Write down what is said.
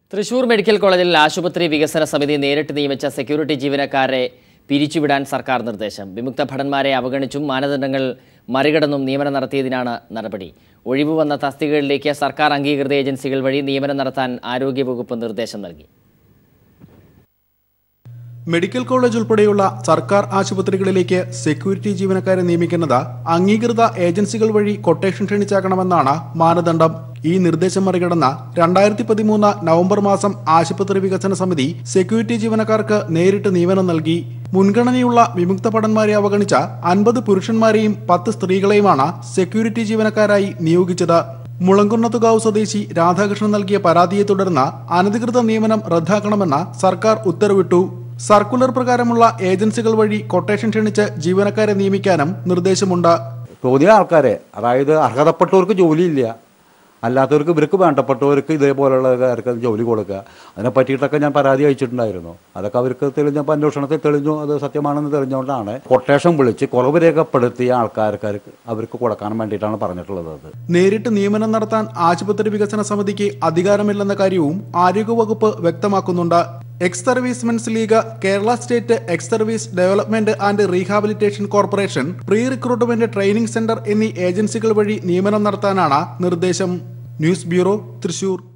Thrissur medical കോളേജിൽ ആശുപത്രി വികസന സമിതി നേരിട്ട് നിയമിച്ച സെക്യൂരിറ്റി ജീവനക്കാരെ പിരിച്ചുവിടാൻ സർക്കാർ നിർദ്ദേശം വിമുക്ത ഭടന്മാരെ അവഗണിച്ചും മാനദണ്ഡങ്ങൾ മറികടന്നും നിയമനം നടത്തിയതിനാണ് നടപടി ഒഴിവ് വന്ന തസ്തികകളിലേക്ക് സർക്കാർ അംഗീകൃത ഏജൻസികൾ വഴി നിയമനം നടത്താൻ ആരോഗ്യവകുപ്പ് നിർദ്ദേശം നൽകി മെഡിക്കൽ കോളേജ് ഉൾപ്പെടെയുള്ള സർക്കാർ ആശുപത്രികളിലേക്ക് സെക്യൂരിറ്റി ജീവനക്കാരെ നിയമിക്കുന്നത് അംഗീകൃത ഏജൻസികൾ വഴി കൊട്ടേഷൻ ക്ഷണിച്ചാക്കണമെന്നാണ് മാനദണ്ഡം ഈ നിർദ്ദേശം മറികടന്ന് രണ്ടായിരത്തി പതിമൂന്ന് നവംബർ മാസം ആശുപത്രി വികസന സമിതി സെക്യൂരിറ്റി ജീവനക്കാർക്ക് നേരിട്ട് നിയമനം നൽകി മുൻഗണനയുള്ള വിമുക്ത ഭടന്മാരെ അവഗണിച്ച അൻപത് പുരുഷന്മാരെയും പത്ത് സ്ത്രീകളെയുമാണ് സെക്യൂരിറ്റി ജീവനക്കാരായി നിയോഗിച്ചത് മുളങ്കുന്നത്തുകാവ് സ്വദേശി രാധാകൃഷ്ണൻ നൽകിയ പരാതിയെ തുടർന്ന് അനധികൃത നിയമനം റദ്ദാക്കണമെന്ന് സർക്കാർ ഉത്തരവിട്ടു സർക്കുലർ പ്രകാരമുള്ള ഏജൻസികൾ വഴി കൊട്ടേഷൻ ക്ഷണിച്ച് ജീവനക്കാരെ നിയമിക്കാനും നിർദ്ദേശമുണ്ട് തോന്നിയ ആൾക്കാരെ അതായത് അർഹതപ്പെട്ടവർക്ക് ജോലിയില്ല അല്ലാത്തവർക്ക് ഇവർക്ക് വേണ്ടപ്പെട്ടവർക്ക് ഇതേപോലെയുള്ളവർക്ക് ജോലി കൊടുക്കുക അതിനെ പറ്റിയിട്ടൊക്കെ ഞാൻ പരാതി അയച്ചിട്ടുണ്ടായിരുന്നു അതൊക്കെ അവർക്ക് തെളിഞ്ഞപ്പോൾ അന്വേഷണത്തിൽ തെളിഞ്ഞു അത് സത്യമാണെന്ന് തെളിഞ്ഞുകൊണ്ടാണ് കൊട്ടേഷൻ വിളിച്ച് കുറവ് രേഖപ്പെടുത്തിയ ആൾക്കാർക്ക് അവർക്ക് കൊടുക്കാൻ വേണ്ടിയിട്ടാണ് പറഞ്ഞിട്ടുള്ളത് അത് നേരിട്ട് നിയമനം നടത്താൻ ആശുപത്രി വികസന സമിതിക്ക് അധികാരമില്ലെന്ന കാര്യവും ആരോഗ്യവകുപ്പ് വ്യക്തമാക്കുന്നുണ്ട് ex servicemen's league Kerala state ex service development and rehabilitation corporation pre recruitment training centre എന്നീ ഏജൻസികൾ വഴി നിയമനം നടത്താനാണ് നിർദ്ദേശം ന്യൂസ് ബ്യൂറോ തൃശൂർ